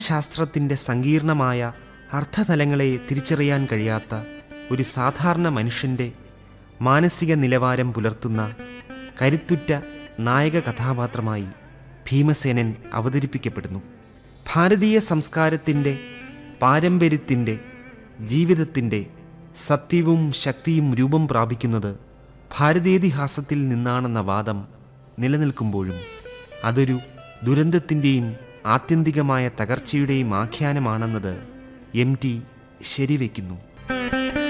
ശാസ്ത്രത്തിൻ്റെ സങ്കീർണമായ അർത്ഥതലങ്ങളെ തിരിച്ചറിയാൻ കഴിയാത്ത ഒരു സാധാരണ മനുഷ്യൻ്റെ മാനസിക നിലവാരം പുലർത്തുന്ന കരുത്തുറ്റ നായക കഥാപാത്രമായി ഭീമസേനൻ അവതരിപ്പിക്കപ്പെടുന്നു ഭാരതീയ സംസ്കാരത്തിൻ്റെ പാരമ്പര്യത്തിൻ്റെ ജീവിതത്തിൻ്റെ സത്യവും ശക്തിയും രൂപം പ്രാപിക്കുന്നത് ഭാരതീയതിഹാസത്തിൽ നിന്നാണെന്ന വാദം നിലനിൽക്കുമ്പോഴും അതൊരു ദുരന്തത്തിൻ്റെയും ആത്യന്തികമായ തകർച്ചയുടെയും ആഖ്യാനമാണെന്നത് എം ടി ശരിവെക്കുന്നു